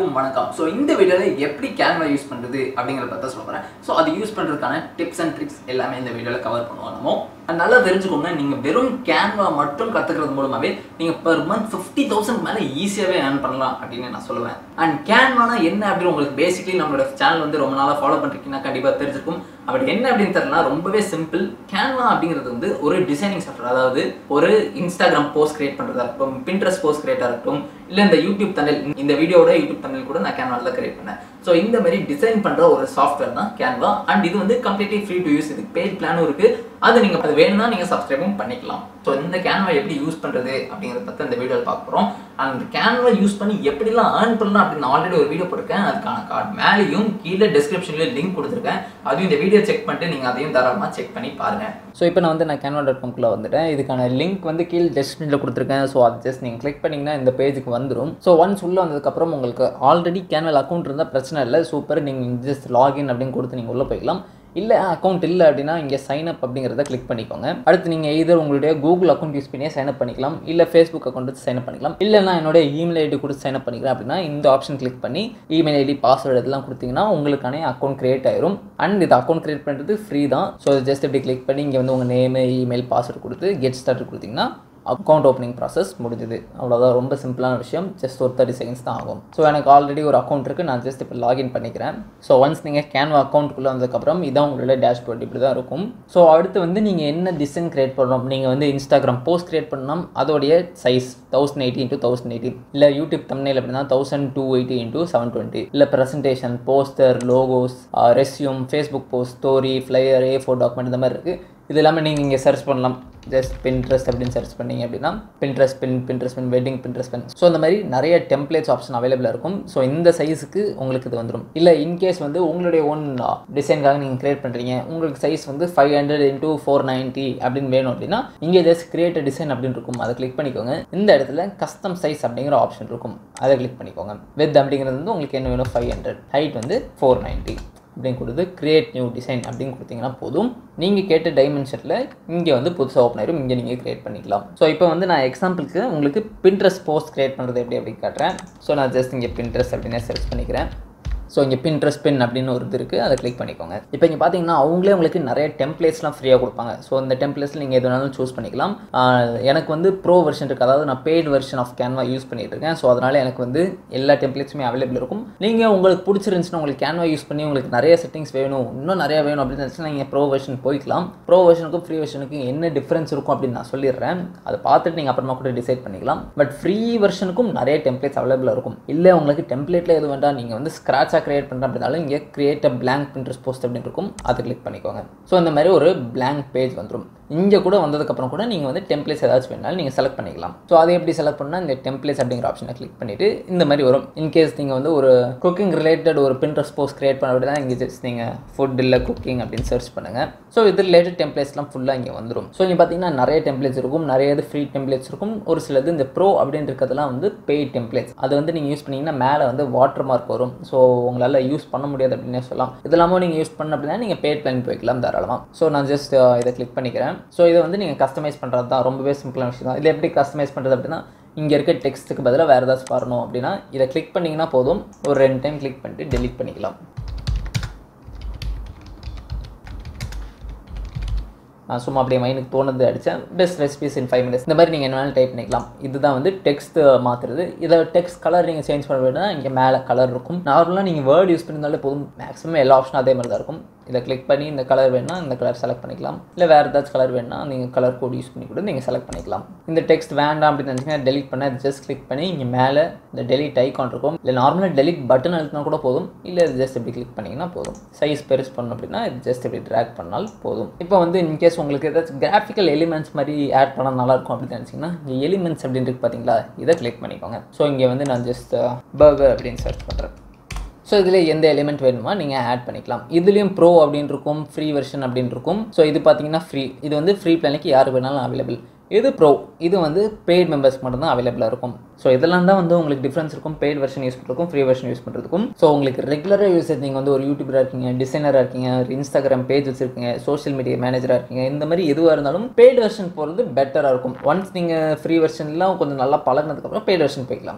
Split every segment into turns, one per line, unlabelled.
அனைவருக்கும் வணக்கம் ஸோ இந்த வீடியோவில் எப்படி கேன்வா யூஸ் பண்ணுறது அப்படிங்கிறத பற்றி சொல்ல போகிறேன் ஸோ அது யூஸ் பண்ணுறதுக்கான டிப்ஸ் அண்ட் ட்ரிக்ஸ் எல்லாமே இந்த வீடியோவில் கவர் பண்ணுவோம் நம்ம அது நல்லா தெரிஞ்சுக்கோங்க நீங்கள் வெறும் கேன்வா மட்டும் கற்றுக்கிறது மூலமாகவே நீங்கள் பெர் மந்த் ஃபிஃப்டி தௌசண்ட் மேலே ஈஸியாகவே ஏர்ன் பண்ணலாம் அப்படின்னு நான் சொல்லுவேன் அண்ட் கேன்வானா என்ன அப்படின்னு உங்களுக்கு பேசிக்கலி நம்மளோட சேனல் வந்து ரொம்ப நாளாக ஃபாலோ பண்ணுறீங்கன்னா கண்டிப்பாக தெரிஞ்சிருக்கும் அப்படி என்ன அப்படின்னு தெரியல ரொம்பவே சிம்பிள் கேன்வா அப்படிங்கிறது வந்து ஒரு டிசைனிங் சாஃப்ட்வேர் அதாவது ஒரு இன்ஸ்டாகிராம் போஸ்ட் கிரியேட் பண்ணுறதா இருக்கட்டும் பின்ட்ரெஸ்ட் போஸ்ட் கிரியேட்டாக இருக்கட்டும் இல்லை இந்த யூடியூப் தமிழ் இந்த வீடியோட யூடியூப் தமிழ் கூட நான் கேன்வால தான் கிரியேட் பண்ணேன் ஸோ இந்த மாதிரி டிசைன் பண்ணுற ஒரு சாஃப்ட்வேர் தான் கேன்வா அண்ட் இது வந்து கம்ப்ளீட்லி ஃப்ரீ டு யூஸ் இதுக்கு பெய்ட் பிளானும் இருக்குது அது நீங்கள் அது வேணும்னா நீங்கள் சப்ஸ்கிரைபும் பண்ணிக்கலாம் ஸோ இந்த கேன்வா எப்படி யூஸ் பண்ணுறது அப்படிங்கிறத பற்றி இந்த வீடியோவில் பார்க்க போகிறோம் அண்ட் கேன்வா யூஸ் பண்ணி எப்படிலாம் ஏர்ன் பண்ணலாம் அப்படின்னு ஆல்ரெடி ஒரு வீடியோ போட்டிருக்கேன் அதுக்கான கார்டு மேலேயும் கீழே டிஸ்கிரிப்ஷன்லேயும் லிங்க் கொடுத்துருக்கேன் அதுவும் இந்த வீடியோ செக் பண்ணிட்டு நீங்கள் அதையும் தாராளமாக செக் பண்ணி பாருங்கள் ஸோ இப்போ நான் வந்து நான் கேன்வா டாட் காம்குள்ளே வந்துட்டேன் இதுக்கான லிங்க் வந்து கீழே டிஸ்கிரிப்ஷனில் கொடுத்துருக்கேன் ஸோ அது ஜஸ்ட் நீங்கள் கிளிக் பண்ணிங்கன்னா இந்த பேஜுக்கு வந்துடும் ஸோ ஒன்ஸ் உள்ளே வந்ததுக்கப்புறம் உங்களுக்கு ஆல்ரெடி கேன்வல் அக்கௌண்ட் இருந்தால் பிரச்சனை இல்லை சூப்பர் நீங்கள் ஜஸ்ட் லாகின் அப்படின்னு கொடுத்து நீங்கள் உள்ளே போய்க்கலாம் இல்லை அக்கௌண்ட் இல்லை அப்படின்னா இங்கே சைன் அப் அப்படிங்கிறத கிளிக் பண்ணிக்கோங்க அடுத்து நீங்கள் எதர் உங்களுடைய கூகுள் அக்கௌண்ட் யூஸ் பண்ணியே சைன் அப் பண்ணிக்கலாம் இல்லை ஃபேஸ்புக் அக்கௌண்ட் வச்சு சைன் அப் பண்ணிக்கலாம் இல்லைனா என்னோட இமெயில் ஐடி கொடுத்து சைன் அப் பண்ணிக்கிறேன் அப்படின்னா இந்த ஆப்ஷன் கிளிக் பண்ணி இமெயில் ஐடி பாஸ்வேர்டு இதெல்லாம் கொடுத்தீங்கன்னா உங்களுக்கான அக்கௌண்ட் கிரியேட் ஆயிரும் அண்ட் இது அக்கௌண்ட் கிரியேட் பண்ணுறது ஃப்ரீ தான் ஸோ ஜஸ்ட் இப்படி கிளிக் பண்ணி இங்கே வந்து உங்கள் நேமு இமெயில் பாஸ்வேர்டு கொடுத்து கெட் ஸ்டார்ட் கொடுத்தீங்கன்னா அக்கௌண்ட் ஓப்பனிங் ப்ராசஸ் முடிஞ்சுது அவ்வளோதான் ரொம்ப சிம்பிளான விஷயம் ஜஸ்ட் ஒரு தேர்ட்டி செகண்ட்ஸ் தான் ஆகும் ஸோ எனக்கு ஆல்ரெடி ஒரு அக்கௌண்ட் இருக்குது நான் ஜஸ்ட் இப்போ லாகின் பண்ணிக்கிறேன் ஸோ ஒன்ஸ் நீங்கள் கேன்வா அக்கௌண்ட்டுக்குள்ளே வந்ததுக்கப்புறம் இதான் உங்களோட டேஷ்போர்ட் இப்படி தான் இருக்கும் ஸோ அடுத்து வந்து நீங்கள் என்ன டிசைன் கிரியேட் பண்ணணும் நீங்கள் வந்து இன்ஸ்டாகிராம் போஸ்ட் கிரியேட் பண்ணணும் அதோடைய size thousand eighty into thousand eighty இல்லை யூடியூப் தமிழில் அப்படின்னா thousand two eighty into seven twenty இல்லை presentation poster logos resume Facebook post story flyer A four document இந்த மாதிரி இருக்குது இது எல்லாமே நீங்கள் இங்கே சர்ச் பண்ணலாம் ஜஸ்ட் பின்ட்ரெஸ்ட் அப்படின்னு சர்ச் பண்ணீங்க அப்படின்னா Pinterest pin Pinterest pin wedding Pinterest pin so அந்த மாதிரி நிறைய டெம்ப்ளேட்ஸ் ஆப்ஷன் அவைலபிளாக இருக்கும் ஸோ இந்த சைஸுக்கு உங்களுக்கு இது வந்துடும் இல்லை இன்கேஸ் வந்து உங்களுடைய ஓன் டிசைனுக்காக நீங்கள் கிரியேட் பண்ணுறீங்க உங்களுக்கு சைஸ் வந்து five hundred into four ninety அப்படின்னு வேணும் அப்படின்னா இங்கே ஜஸ்ட் கிரியேட் டிசைன் அப்படின்னு இருக்கும் அதை கிளிக் பண்ணிக்கோங்க இந்த இடத்துல கஸ்டம் சைஸ் அப்படிங்கிற ஆப்ஷன் இருக்கும் அதை கிளிக் பண்ணிக்கோங்க வித் அப்படிங்கிறது வந்து உங்களுக்கு என்ன வேணும் ஃபைவ் ஹண்ட்ரட் ஹைட் வந்து ஃபோர் நைன்ட்டி அப்படின்னு கொடுத்து கிரியேட் நியூ டிசைன் அப்படின்னு கொடுத்தீங்கன்னா போதும் நீங்கள் கேட்ட டைமென்ஷனில் இங்கே வந்து புதுசாக ஓப்பன் ஆயிரும் இங்கே நீங்கள் கிரியேட் பண்ணிக்கலாம் ஸோ இப்போ வந்து நான் எக்ஸாம்பிளுக்கு உங்களுக்கு பின்ட்ரெஸ்ட் போஸ்ட் கிரியேட் பண்ணுறது எப்படி அப்படி காட்டுறேன் ஸோ நான் ஜஸ்ட் இங்கே பின்ட்ரெஸ்ட் அப்படின்னே சர்ச் பண்ணிக்கிறேன் ஸோ இங்கே பின்ட்ரெஸ்ட் பின் அப்படின்னு ஒரு இது இருக்குது அதை கிளிக் பண்ணிக்கோங்க இப்போ இங்கே பார்த்தீங்கன்னா அவங்களே உங்களுக்கு நிறைய டெம்ப்ளேட்ஸ்லாம் ஃப்ரீயாக கொடுப்பாங்க ஸோ இந்த டெம்ப்ளேட்ஸில் நீங்கள் எது வேணாலும் சூஸ் பண்ணிக்கலாம் ஆஹ் எனக்கு வந்து ப்ரோ வெர்ஷன் இருக்குது அதாவது நான் paid version of Canva use பண்ணிட்டு இருக்கேன் ஸோ அதனால் எனக்கு வந்து எல்லா டெம்ப்ளேட்ஸுமே அவைலபிள் இருக்கும் நீங்கள் உங்களுக்கு பிடிச்சிருந்துச்சுன்னா உங்களுக்கு கேன்வா யூஸ் பண்ணி உங்களுக்கு நிறைய செட்டிங்ஸ் வேணும் இன்னும் நிறைய வேணும் அப்படின்னு நினச்சினா நீங்கள் ப்ரோ வெர்ஷன் போய்க்கலாம் ப்ரோ வெர்ஷனுக்கும் ஃப்ரீ வெர்ஷனுக்கும் என்ன டிஃப்ரென்ஸ் இருக்கும் அப்படின்னு நான் சொல்லிடுறேன் அதை பார்த்துட்டு நீங்கள் அப்புறமா கூட டிசைட் பண்ணிக்கலாம் பட் ஃப்ரீ வெர்ஷனுக்கும் நிறைய டெம்ப்ளேட்ஸ் அவைலபிளாக இருக்கும் இல்லை உங்களுக்கு டெம்ப்ளேட்டில் எது வேண்டாம் நீங்கள் வந்து ஸ்க்ராட்சாக கிரியேட் பண்ணுற அப்படின்னாலும் இங்கே create a blank printers post அப்படின்னு இருக்கும் அதை கிளிக் பண்ணிக்கோங்க ஸோ இந்த மாதிரி ஒரு பிளாங்க் பேஜ் வந்துடும் இங்கே கூட வந்ததுக்கப்புறம் கூட நீங்கள் வந்து டெம்ப்ளேட்ஸ் ஏதாச்சும் வேணாலும் நீங்கள் செலக்ட் பண்ணிக்கலாம் ஸோ அதை எப்படி செலக்ட் பண்ணால் இந்த டெம்ப்ளேட்ஸ் அப்படிங்கிற ஆப்ஷனை கிளிக் பண்ணிவிட்டு இந்த மாதிரி வரும் இன்கேஸ் நீங்கள் வந்து ஒரு குக்கிங் ரிலேட்டட் ஒரு பிரிண்டர்ஸ் போஸ்ட் கிரியேட் பண்ண அப்படின்னா இங்கே ஜஸ்ட் நீங்கள் ஃபுட் இல்லை குக்கிங் அப்படின்னு சர்ச் பண்ணுங்கள் ஸோ இது ரிலேட்டட் டெம்ப்ளேட்ஸ்லாம் ஃபுல்லாக இங்கே வந்துடும் ஸோ இங்கே பார்த்தீங்கன்னா நிறைய டெம்ப்ளேட்ஸ் இருக்கும் நிறைய இது ஃப்ரீ டெம்ப்ளேட்ஸ் இருக்கும் ஒரு சிலது இந்த ப்ரோ அப்படின்னு இருக்கிறதுலாம் வந்து பெய்ட் டெம்ப்ளேட்ஸ் அது வந்து நீங்கள் யூஸ் பண்ணிங்கன்னா மேலே வந்து வாட்டர் மார்க் வரும் ஸோ உங்களால் யூஸ் பண்ண முடியாது அப்படின்னே சொல்லலாம் இது இல்லாமல் நீங்கள் யூஸ் பண்ண அப்படின்னா நீங்கள் பெய்ட் பிளான் போய்க்கலாம் தாராளமாக ஸோ நான் ஜஸ்ட் இதை கிளிக் பண்ணிக்கிறேன் ஸோ இதை வந்து நீங்கள் கஸ்டமைஸ் பண்ணுறது தான் ரொம்பவே சிம்பிளான விஷயம் தான் இதில் எப்படி கஸ்டமைஸ் பண்ணுறது அப்படின்னா இங்கே இருக்க டெக்ஸ்ட்டுக்கு பதிலாக வேறு ஏதாச்சும் வரணும் அப்படின்னா இதை கிளிக் பண்ணிங்கன்னா போதும் ஒரு ரெண்டு டைம் கிளிக் பண்ணிட்டு டெலிட் பண்ணிக்கலாம் நான் சும்மா அப்படியே மைண்டுக்கு தோணுது அடித்தேன் best recipes in five minutes இந்த மாதிரி நீங்கள் என்ன வேணாலும் டைப் பண்ணிக்கலாம் இதுதான் வந்து டெக்ஸ்ட் மாற்றுறது இதை டெக்ஸ்ட் கலர் நீங்கள் சேஞ்ச் பண்ண வேணும்னா இங்கே மேலே கலர் இருக்கும் நார்மலாக நீங்கள் வேர்ட் யூஸ் பண்ணியிருந்தாலே போதும் மேக்ஸிமம் எல்லா ஆப்ஷனும் அதே மாதிரி தான் இருக்கும் இதை கிளிக் பண்ணி இந்த கலர் வேணும்னா இந்த கலர் செலக்ட் பண்ணிக்கலாம் இல்லை வேறு ஏதாச்சும் கலர் வேணும்னா நீங்கள் கலர் கோட் யூஸ் பண்ணி கூட நீங்கள் செலக்ட் பண்ணிக்கலாம் இந்த டெக்ஸ்ட் வேண்டாம் அப்படின்னு நினச்சிங்கன்னா டெலிட் பண்ண ஜஸ்ட் கிளிக் பண்ணி இங்கே மேலே இந்த டெலிட் ஐக்கான் இருக்கும் இல்லை நார்மலாக டெலிட் பட்டன் அழுத்தினா கூட போதும் இல்லை இது ஜஸ்ட் இப்படி கிளிக் பண்ணிங்கன்னா போதும் சைஸ் பெருசு பண்ணணும் அப்படின்னா இது ஜஸ்ட் இப்படி ட்ராக் பண்ணால் போதும் இப்போ வந்து இன்கேஸ் உங்களுக்கு ஏதாச்சும் கிராஃபிக்கல் எலிமெண்ட்ஸ் மாதிரி ஆட் பண்ணால் நல்லாயிருக்கும் அப்படின்னு நினச்சிங்கன்னா இங்கே எலிமெண்ட்ஸ் அப்படின்னு இருக்கு பார்த்தீங்களா இதை கிளிக் பண்ணிக்கோங்க ஸோ இங்கே வந்து நான் ஜஸ்ட் பர்கர் அப்படின்னு சர்ச் பண்ணுறேன் ஸோ இதில் எந்த எலிமெண்ட் வேணுமோ நீங்கள் ஆட் பண்ணிக்கலாம் இதுலேயும் ப்ரோ அப்படின்னு இருக்கும் ஃப்ரீ வெர்ஷன் அப்படின்னு இருக்கும் ஸோ இது பார்த்தீங்கன்னா ஃப்ரீ இது வந்து ஃப்ரீ பிளானுக்கு யார் வேணாலும் அவைலபிள் இது ப்ரோ இது வந்து பெய்ட் மெம்பர்ஸ்க்கு மட்டும்தான் அவைலபிளாக இருக்கும் ஸோ இதெல்லாம் தான் வந்து உங்களுக்கு டிஃப்ரென்ஸ் இருக்கும் பெய்ட் வெர்ஷன் யூஸ் பண்ணுறதுக்கும் ஃப்ரீ வெர்ஷன் யூஸ் பண்ணுறதுக்கும் ஸோ உங்களுக்கு ரெகுலராக யூஸ் நீங்கள் வந்து ஒரு யூடியூபராக இருக்கீங்க டிசைனராக இருக்கீங்க ஒரு இன்ஸ்டாகிராம் பேஜ் வச்சிருக்கீங்க சோஷியல் மீடியா மேனேஜராக இருக்கீங்க இந்த மாதிரி எதுவாக இருந்தாலும் பெய்ட் வெர்ஷன் போகிறது பெட்டராக இருக்கும் ஒன்ஸ் நீங்கள் ஃப்ரீ வெர்ஷன்லாம் கொஞ்சம் நல்லா பழகினதுக்கப்புறம் பெய்ட் வெர்ஷன் போய்க்கலாம்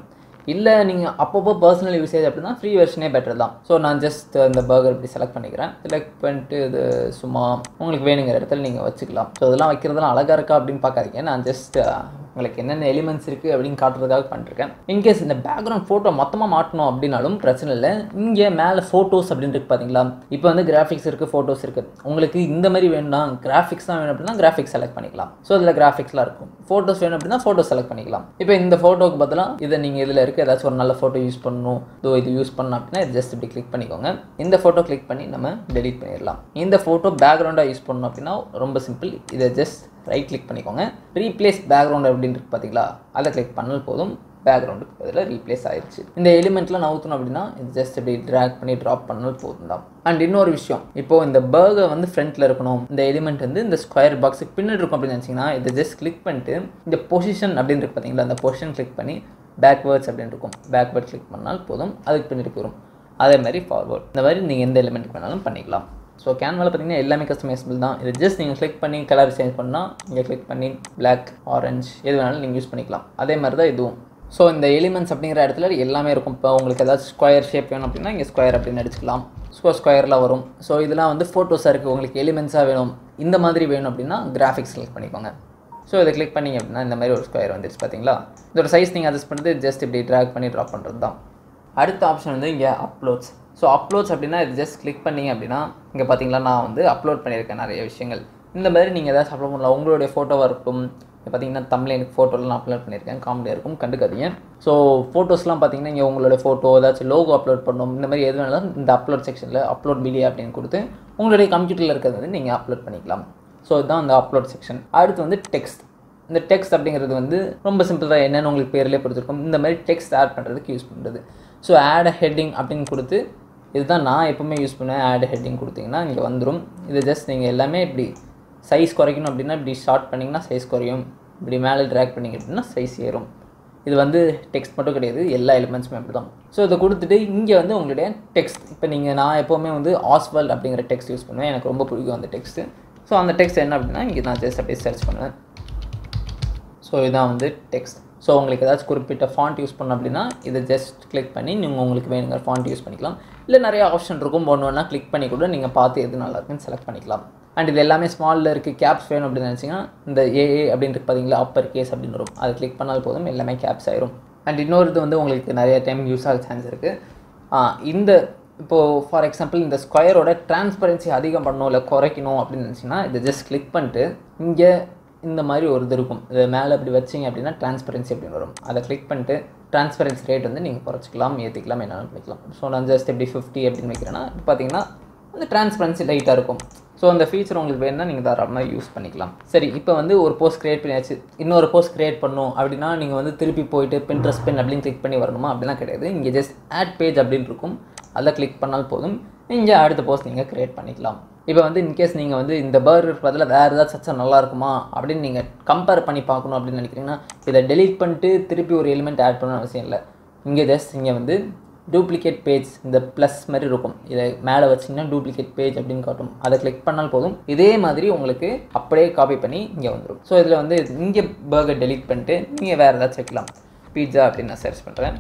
இல்லை நீங்கள் அப்பப்போ பர்சனல் யூசேஜ் அப்படின்னா ஃப்ரீ வெர்ஷனே பெட்டர் தான் ஸோ நான் ஜஸ்ட் இந்த பர்கர் இப்படி செலக்ட் பண்ணிக்கிறேன் செலக்ட் பண்ணிட்டு இது சும்மா உங்களுக்கு வேணுங்கிற இடத்துல நீங்கள் வச்சுக்கலாம் ஸோ இதெல்லாம் வைக்கிறதுலாம் அழகாக இருக்கா அப்படின்னு பார்க்காதீங்க நான் ஜஸ்ட் உங்களுக்கு என்னென்ன எலிமெண்ட்ஸ் இருக்குது அப்படின்னு காட்டுறதுக்காக பண்ணிருக்கேன் இன்கேஸ் இந்த பேக்ரவுண்ட் ஃபோட்டோ மொத்தமாக மாட்டணும் அப்படின்னாலும் பிரச்சனை இல்லை இங்கே மேலே ஃபோட்டோஸ் அப்படின்னு இருக்கு பார்த்தீங்களா இப்போ வந்து கிராஃபிக்ஸ் இருக்குது ஃபோட்டோஸ் இருக்குது உங்களுக்கு இந்த மாதிரி வேணும்னா கிராஃபிக்ஸ் தான் வேணும் அப்படின்னா கிராஃபிக்ஸ் செலக்ட் பண்ணிக்கலாம் ஸோ இதில் கிராஃபிக்ஸ்லாம் இருக்கும் ஃபோட்டோஸ் வேணும் அப்படின்னா ஃபோட்டோ செலக்ட் பண்ணிக்கலாம் இப்போ இந்த ஃபோட்டோக்கு பதிலாக இதை நீங்கள் இதில் இருக்க ஏதாச்சும் ஒரு நல்ல ஃபோட்டோ யூஸ் பண்ணணும் இதோ இது யூஸ் பண்ணணும் அப்படின்னா இது ஜஸ்ட் இப்படி கிளிக் பண்ணிக்கோங்க இந்த ஃபோட்டோ கிளிக் பண்ணி நம்ம டெலீட் பண்ணிடலாம் இந்த ஃபோட்டோ பேக்ரவுண்டாக யூஸ் பண்ணணும் அப்படின்னா ரொம்ப சிம்பிள் இதை ஜஸ்ட் ரைட் கிளிக் பண்ணிக்கோங்க ரீப்ளேஸ் பேக்ரவுண்ட் அப்படின்னு இருக்கு பார்த்தீங்களா அதை கிளிக் பண்ணால் போதும் பேக்ரவுண்டுக்கு பதிலாக ரீப்ளேஸ் ஆயிடுச்சு இந்த எலிமெண்ட்லாம் நவுத்தணும் அப்படின்னா இது ஜஸ்ட் இப்படி ட்ராக் பண்ணி ட்ராப் பண்ணால் போதும் தான் அண்ட் இன்னொரு விஷயம் இப்போ இந்த பர்கர் வந்து ஃப்ரண்ட்டில் இருக்கணும் இந்த எலிமெண்ட் வந்து இந்த ஸ்கொயர் பாக்ஸுக்கு பின்னாடி இருக்கும் அப்படின்னு நினச்சிங்கன்னா இதை ஜஸ்ட் கிளிக் பண்ணிட்டு இந்த பொசிஷன் அப்படின்னு இருக்கு பார்த்தீங்களா அந்த பொசிஷன் கிளிக் பண்ணி பேக்வேர்ட்ஸ் அப்படின்னு இருக்கும் பேக்வேர்ட் கிளிக் பண்ணால் போதும் அதுக்கு பின்னாடி போயிடும் அதே மாதிரி ஃபார்வர்ட் இந்த மாதிரி நீங்கள் எந்த எலிமெண்ட் வேணாலும் பண்ணிக்கலாம் ஸோ கேன்வாவில் பார்த்தீங்கன்னா எல்லாமே கஸ்டமைசபிள் தான் இது ஜஸ்ட் நீங்கள் கிளிக் பண்ணி கலர் சேஞ்ச் பண்ணால் இங்கே கிளிக் பண்ணி பிளாக் ஆரஞ்ச் எது வேணாலும் நீங்கள் யூஸ் பண்ணிக்கலாம் அதே மாதிரி தான் இதுவும் ஸோ இந்த எலிமெண்ட்ஸ் அப்படிங்கிற இடத்துல எல்லாமே இருக்கும் இப்போ உங்களுக்கு ஏதாச்சும் ஸ்கொயர் ஷேப் வேணும் அப்படின்னா இங்கே ஸ்கொயர் அப்படின்னு அடிச்சுக்கலாம் ஸோ ஸ்கொயரில் வரும் ஸோ இதெல்லாம் வந்து ஃபோட்டோஸாக இருக்குது உங்களுக்கு எலிமெண்ட்ஸாக வேணும் இந்த மாதிரி வேணும் அப்படின்னா கிராஃபிக்ஸ் கிளிக் பண்ணிக்கோங்க ஸோ இதை கிளிக் பண்ணிங்க அப்படின்னா இந்த மாதிரி ஒரு ஸ்கொயர் வந்துருச்சு பார்த்தீங்களா இதோட சைஸ் நீங்கள் அட்ஜஸ்ட் பண்ணுறது ஜஸ்ட் இப்படி ட்ராக் பண்ணி ட்ராப் பண்ணுறது தான் அடுத்த ஆப்ஷன் வந்து இங்கே அப்லோட்ஸ் ஸோ அப்லோட்ஸ் அப்படின்னா இது ஜஸ்ட் கிளிக் பண்ணிங்க அப்படின்னா இங்கே பார்த்தீங்களா நான் வந்து அப்லோட் பண்ணியிருக்கேன் நிறைய விஷயங்கள் இந்த மாதிரி நீங்கள் ஏதாச்சும் அப்லோட் பண்ணலாம் உங்களுடைய ஃபோட்டோவாக இருக்கும் இப்போ பார்த்தீங்கன்னா தமிழ் எனக்கு ஃபோட்டோலாம் அப்லோட் பண்ணியிருக்கேன் காமெடியாக இருக்கும் கண்டுக்காதீங்க ஸோ ஃபோட்டோஸ்லாம் பார்த்தீங்கன்னா இங்கே உங்களோட ஃபோட்டோ ஏதாச்சும் லோகோ அப்லோட் பண்ணணும் இந்த மாதிரி எது வேணாலும் இந்த அப்லோட் செக்ஷனில் அப்லோட் பிலியா அப்படின்னு கொடுத்து உங்களுடைய கம்ப்யூட்டரில் இருக்கிறது வந்து நீங்கள் அப்லோட் பண்ணிக்கலாம் ஸோ இதுதான் அந்த அப்லோட் செக்ஷன் அடுத்து வந்து டெக்ஸ்ட் இந்த டெக்ஸ்ட் அப்படிங்கிறது வந்து ரொம்ப சிம்பிள் தான் என்னென்னு உங்களுக்கு பேர்லேயே பொறுத்திருக்கும் இந்த மாதிரி டெக்ஸ்ட் ஆட் பண்ணுறதுக்கு யூஸ் பண்ணுறது ஸோ ஆட் ஹெட்டிங் அப்படின்னு கொடுத்து இதுதான் நான் எப்பவுமே யூஸ் பண்ணுவேன் ஆட் ஹெட்டிங் கொடுத்தீங்கன்னா இங்கே வந்துடும் இது ஜஸ்ட் நீங்கள் எல்லாமே இப்படி சைஸ் குறைக்கணும் அப்படின்னா இப்படி ஷார்ட் பண்ணிங்கன்னா சைஸ் குறையும் இப்படி மேலே ட்ராக் பண்ணிங்க அப்படின்னா சைஸ் ஏறும் இது வந்து டெக்ஸ்ட் மட்டும் கிடையாது எல்லா எலிமெண்ட்ஸுமே அப்படி தான் ஸோ இதை கொடுத்துட்டு இங்கே வந்து உங்களுடைய டெக்ஸ்ட் இப்போ நீங்கள் நான் எப்போவுமே வந்து ஆஸ்வல் அப்படிங்கிற டெக்ஸ்ட் யூஸ் பண்ணுவேன் எனக்கு ரொம்ப பிடிக்கும் அந்த டெக்ஸ்ட்டு ஸோ அந்த டெக்ஸ்ட் என்ன அப்படின்னா இங்கே நான் ஜஸ்ட் அப்படியே சர்ச் பண்ணுவேன் ஸோ இதான் வந்து டெக்ஸ்ட் ஸோ உங்களுக்கு ஏதாச்சும் குறிப்பிட்ட ஃபாண்ட் யூஸ் பண்ண அப்படின்னா இதை ஜஸ்ட் கிளிக் பண்ணி நீங்கள் உங்களுக்கு வேணுங்கிற ஃபாண்ட் யூஸ் பண்ணிக்கலாம் இல்லை நிறைய ஆப்ஷன் இருக்கும் ஒன்று ஒன்றா கிளிக் பண்ணி கூட நீங்கள் பார்த்து எது நல்லா இருக்குன்னு செலக்ட் பண்ணிக்கலாம் அண்ட் இது எல்லாமே ஸ்மாலில் இருக்குது கேப்ஸ் வேணும் அப்படின்னு நினச்சிங்கன்னா இந்த ஏஏ அப்படின்னு இருக்கு பார்த்தீங்களா அப்பர் கேஸ் அப்படின்னு வரும் அதை கிளிக் பண்ணால் போதும் எல்லாமே கேப்ஸ் ஆயிரும் அண்ட் இன்னொரு இது வந்து உங்களுக்கு நிறைய டைம் யூஸ் ஆக சான்ஸ் இருக்குது இந்த இப்போது ஃபார் எக்ஸாம்பிள் இந்த ஸ்கொயரோட டிரான்ஸ்பரன்சி அதிகம் பண்ணணும் இல்லை குறைக்கணும் அப்படின்னு நினச்சிங்கன்னா இதை ஜஸ்ட் கிளிக் பண்ணிட்டு இங்கே இந்த மாதிரி ஒரு இது இருக்கும் இது மேலே இப்படி வச்சிங்க அப்படின்னா டிரான்ஸ்பரன்சி அப்படின்னு வரும் அதை கிளிக் பண்ணிட்டு டிரான்ஸ்பரன்சி ரேட் வந்து நீங்கள் குறைச்சிக்கலாம் ஏற்றிக்கலாம் என்னென்னு பண்ணிக்கலாம் ஸோ நான் ஜஸ்ட் எப்படி ஃபிஃப்டி அப்படின்னு வைக்கிறேன்னா இப்போ பார்த்தீங்கன்னா அந்த டிரான்ஸ்பரன்சி லைட்டாக இருக்கும் ஸோ அந்த ஃபீச்சர் உங்களுக்கு வேணும்னா நீங்கள் தாராளமாக யூஸ் பண்ணிக்கலாம் சரி இப்போ வந்து ஒரு போஸ்ட் க்ரியேட் பண்ணியாச்சு இன்னொரு போஸ்ட் க்ரியேட் பண்ணும் அப்படின்னா நீங்கள் வந்து திருப்பி போயிட்டு பின்ட்ரெஸ்ட் பென் அப்படின்னு கிளிக் பண்ணி வரணுமா அப்படிலாம் கிடையாது இங்கே ஜஸ்ட் ஆட் பேஜ் அப்படின்னு இருக்கும் அதை கிளிக் பண்ணால் போதும் இங்கே அடுத்த போஸ்ட் நீங்கள் க்ரியேட் பண்ணிக்கலாம் இப்போ வந்து இன்கேஸ் நீங்கள் வந்து இந்த பர்கர் பதில் வேறு ஏதாச்சும் சச்சா நல்லா இருக்குமா அப்படின்னு நீங்கள் கம்பேர் பண்ணி பார்க்கணும் அப்படின்னு நினைக்கிறீங்கன்னா இதை டெலீட் பண்ணிட்டு திருப்பி ஒரு எலிமெண்ட் ஆட் பண்ணணும் அவசியம் இல்லை இங்கே ஜஸ்ட் இங்கே வந்து டூப்ளிகேட் பேஜ் இந்த ப்ளஸ் மாதிரி இருக்கும் இதை மேலே வச்சிங்கன்னா டூப்ளிகேட் பேஜ் அப்படின்னு காட்டும் அதை கிளிக் பண்ணால் போதும் இதே மாதிரி உங்களுக்கு அப்படியே காப்பி பண்ணி இங்கே வந்துடும் ஸோ இதில் வந்து இங்கே பர்கர் டெலீட் பண்ணிட்டு நீங்கள் வேறு ஏதாச்சும் வைக்கலாம் பீட்சா அப்படின்னு நான் சர்ச் பண்ணுறேன்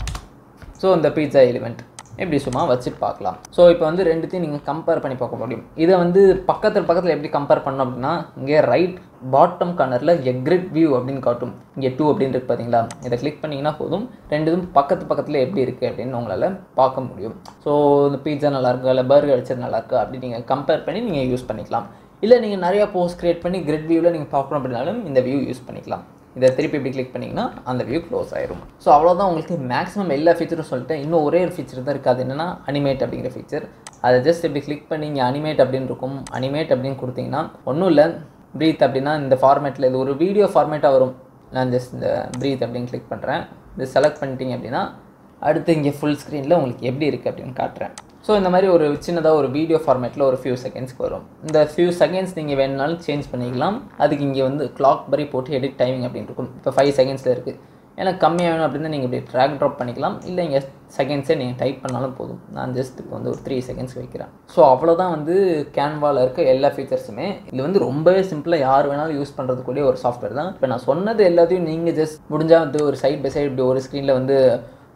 ஸோ இந்த பீட்சா எலிமெண்ட் இப்படி சும்மா வச்சு பார்க்கலாம் ஸோ இப்போ வந்து ரெண்டுத்தையும் நீங்கள் கம்பேர் பண்ணி பார்க்க முடியும் இதை வந்து பக்கத்தில் பக்கத்தில் எப்படி கம்பேர் பண்ணோம் அப்படின்னா இங்கே ரைட் பாட்டம் கார்னரில் எக்ரிட் வியூ அப்படின்னு காட்டும் இங்கே டூ அப்படின்னு இருக்கு பார்த்தீங்களா இதை கிளிக் பண்ணிங்கன்னா போதும் ரெண்டுதும் பக்கத்து பக்கத்தில் எப்படி இருக்குது அப்படின்னு உங்களால் பார்க்க முடியும் ஸோ இந்த பீட்சா நல்லா இருக்கா இல்லை பர்கர் அடிச்சது நல்லா இருக்கா அப்படின்னு நீங்கள் கம்பேர் பண்ணி நீங்கள் யூஸ் பண்ணிக்கலாம் இல்லை நீங்கள் நிறையா போஸ்ட் க்ரியேட் பண்ணி கிரிட் வியூவில் நீங்கள் பார்க்கணும் அப்படின்னாலும் இந்த வியூ யூஸ் பண்ணிக்கலாம் இதை திருப்பி இப்படி கிளிக் பண்ணிங்கன்னா அந்த வியூ க்ளோஸ் ஆயிரும் ஸோ அவ்வளோதான் உங்களுக்கு மேக்ஸிமம் எல்லா ஃபீச்சரும் சொல்லிட்டேன் இன்னும் ஒரே ஒரு ஃபீச்சர் தான் இருக்குது அது என்னென்னா அனிமேட் அப்படிங்கிற ஃபீச்சர் அதை ஜஸ்ட் இப்படி கிளிக் பண்ணி இங்கே அனிமேட் அப்படின்னு இருக்கும் அனிமேட் அப்படின்னு கொடுத்தீங்கன்னா ஒன்றும் இல்லை ப்ரீத் அப்படின்னா இந்த ஃபார்மேட்டில் இது ஒரு வீடியோ ஃபார்மேட்டாக வரும் நான் ஜஸ்ட் இந்த ப்ரீத் அப்படின்னு கிளிக் பண்ணுறேன் இது செலக்ட் பண்ணிட்டீங்க அப்படின்னா அடுத்து இங்கே ஃபுல் ஸ்க்ரீனில் உங்களுக்கு எப்படி இருக்குது அப்படின்னு காட்டுறேன் ஸோ இந்த மாதிரி ஒரு சின்னதாக ஒரு வீடியோ ஃபார்மேட்டில் ஒரு ஃபியூ செகண்ட்ஸ்க்கு வரும் இந்த ஃபியூ செகண்ட்ஸ் நீங்கள் வேணுனாலும் சேஞ்ச் பண்ணிக்கலாம் அதுக்கு இங்கே வந்து கிளாக் பரி போட்டு எடிட் டைமிங் அப்படின்னு இருக்கும் இப்போ ஃபைவ் செகண்ட்ஸில் இருக்குது எனக்கு கம்மியாக வேணும் அப்படின்னா நீங்கள் இப்படி ட்ராக் ட்ராப் பண்ணிக்கலாம் இல்லை இங்கே செகண்ட்ஸே நீங்கள் டைப் பண்ணாலும் போதும் நான் ஜஸ்ட் இப்போ வந்து ஒரு த்ரீ செகண்ட்ஸ் வைக்கிறேன் ஸோ அவ்வளோதான் வந்து கேன்வாவில் இருக்க எல்லா ஃபீச்சர்ஸுமே இது வந்து ரொம்பவே சிம்பிளாக யார் வேணாலும் யூஸ் பண்ணுறதுக்கூடிய ஒரு சாஃப்ட்வேர் தான் இப்போ நான் சொன்னது எல்லாத்தையும் நீங்கள் ஜஸ்ட் முடிஞ்சால் வந்து ஒரு சைட் பை சைடு இப்படி ஒரு ஸ்க்ரீனில் வந்து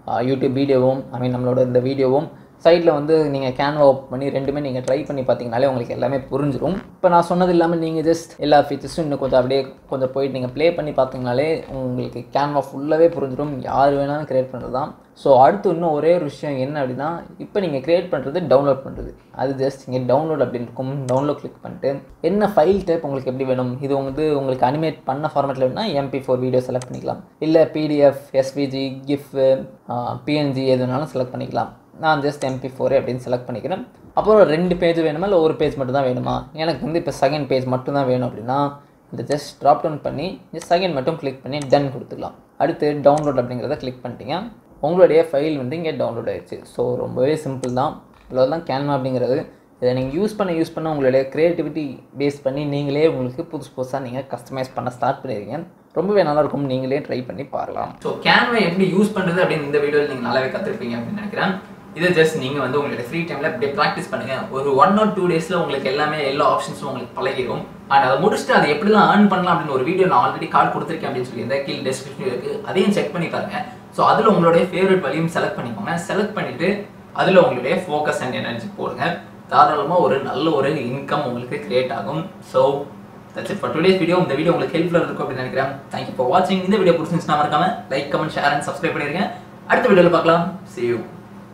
யூடியூப் வீடியோவும் ஐ மீன் நம்மளோட இந்த வீடியோவும் சைடில் வந்து நீங்கள் கேன்வா ஓப்பன் பண்ணி ரெண்டுமே நீங்கள் ட்ரை பண்ணி பார்த்தீங்கனாலே உங்களுக்கு எல்லாமே புரிஞ்சிடும் இப்போ நான் சொன்னது இல்லாமல் நீங்கள் ஜஸ்ட் எல்லா ஃபீச்சர்ஸும் இன்னும் கொஞ்சம் அப்படியே கொஞ்சம் போயிட்டு நீங்கள் ப்ளே பண்ணி பார்த்தீங்கனாலே உங்களுக்கு கேன்வா ஃபுல்லாகவே புரிஞ்சிடும் யார் வேணாலும் க்ரியேட் பண்ணுறது தான் ஸோ அடுத்து இன்னும் ஒரே ஒரு விஷயம் என்ன அப்படின்னா இப்போ நீங்கள் க்ரியேட் பண்ணுறது டவுன்லோட் பண்ணுறது அது ஜஸ்ட் இங்கே டவுன்லோட் அப்படின்னு இருக்கும் டவுன்லோட் கிளிக் பண்ணிட்டு என்ன ஃபைல் டைப் உங்களுக்கு எப்படி வேணும் இது வந்து உங்களுக்கு அனிமேட் பண்ண ஃபார்மேட்டில் வேணும்னா எம்பி ஃபோர் வீடியோ செலக்ட் பண்ணிக்கலாம் இல்லை பிடிஎஃப் எஸ்விஜி கிஃப் பிஎன்ஜி எது வேணாலும் செலக்ட் பண்ணிக்கலாம் நான் ஜஸ்ட் எம்பி ஃபோர் அப்படின்னு செலக்ட் பண்ணிக்கிறேன் அப்புறம் ரெண்டு பேஜ் வேணுமா இல்லை ஒரு பேஜ் மட்டும் தான் வேணுமா எனக்கு வந்து இப்போ செகண்ட் பேஜ் மட்டும் தான் வேணும் அப்படின்னா இந்த ஜஸ்ட் ட்ராப் டவுன் பண்ணி ஜஸ்ட் செகண்ட் மட்டும் கிளிக் பண்ணி டன் கொடுத்துக்கலாம் அடுத்து டவுன்லோட் அப்படிங்கிறத கிளிக் பண்ணிட்டீங்க உங்களுடைய ஃபைல் வந்து இங்கே டவுன்லோட் ஆயிடுச்சு ஸோ ரொம்பவே சிம்பிள் தான் இவ்வளோதான் கேன்வா அப்படிங்கிறது இதை நீங்கள் யூஸ் பண்ண யூஸ் பண்ண உங்களுடைய க்ரியேட்டிவிட்டி பேஸ் பண்ணி நீங்களே உங்களுக்கு புதுசு புதுசாக நீங்கள் கஸ்டமைஸ் பண்ண ஸ்டார்ட் பண்ணிடுவீங்க ரொம்பவே நல்லாயிருக்கும் நீங்களே ட்ரை பண்ணி பார்க்கலாம்
ஸோ கேன்வா எப்படி யூஸ் பண்ணுறது அப்படின்னு இந்த வீடியோவில் நீங்கள் நல்லாவே கற்றுருப்பீங்க அப்படின்னு நினைக்கிறேன் இதை ஜஸ்ட் நீங்கள் வந்து உங்களுடைய ஃப்ரீ டைமில் இப்படியே ப்ராக்டிஸ் பண்ணுங்கள் ஒரு ஒன் ஆர் டூ டேஸில் உங்களுக்கு எல்லாமே எல்லா ஆப்ஷன்ஸும் உங்களுக்கு பழகிடும் அண்ட் அதை முடிச்சுட்டு அதை எப்படிலாம் ஏர்ன் பண்ணலாம் அப்படின்னு ஒரு வீடியோ நான் ஆல்ரெடி கார்டு கொடுத்துருக்கேன் அப்படின்னு சொல்லியிருந்தேன் கீழே டெஸ்கிரிப்ஷன் இருக்குது அதையும் செக் பண்ணி பாருங்க ஸோ அதில் உங்களுடைய ஃபேவரட் வழியும் செலக்ட் பண்ணிக்கோங்க செலக்ட் பண்ணிவிட்டு அதில் உங்களுடைய ஃபோக்கஸ் அண்ட் எனர்ஜி போடுங்க தாராளமாக ஒரு நல்ல ஒரு இன்கம் உங்களுக்கு கிரியேட் ஆகும் so that's it for today's video இந்த வீடியோ உங்களுக்கு ஹெல்ப்ஃபுல்லாக இருக்கும் அப்படின்னு நினைக்கிறேன் தேங்க்யூ ஃபார் வாட்சிங் இந்த வீடியோ பிடிச்சிருந்துச்சுன்னா மறக்காம like comment share and subscribe பண்ணிருங்க அடுத்த வீடியோவில் பார்க்கலாம் see you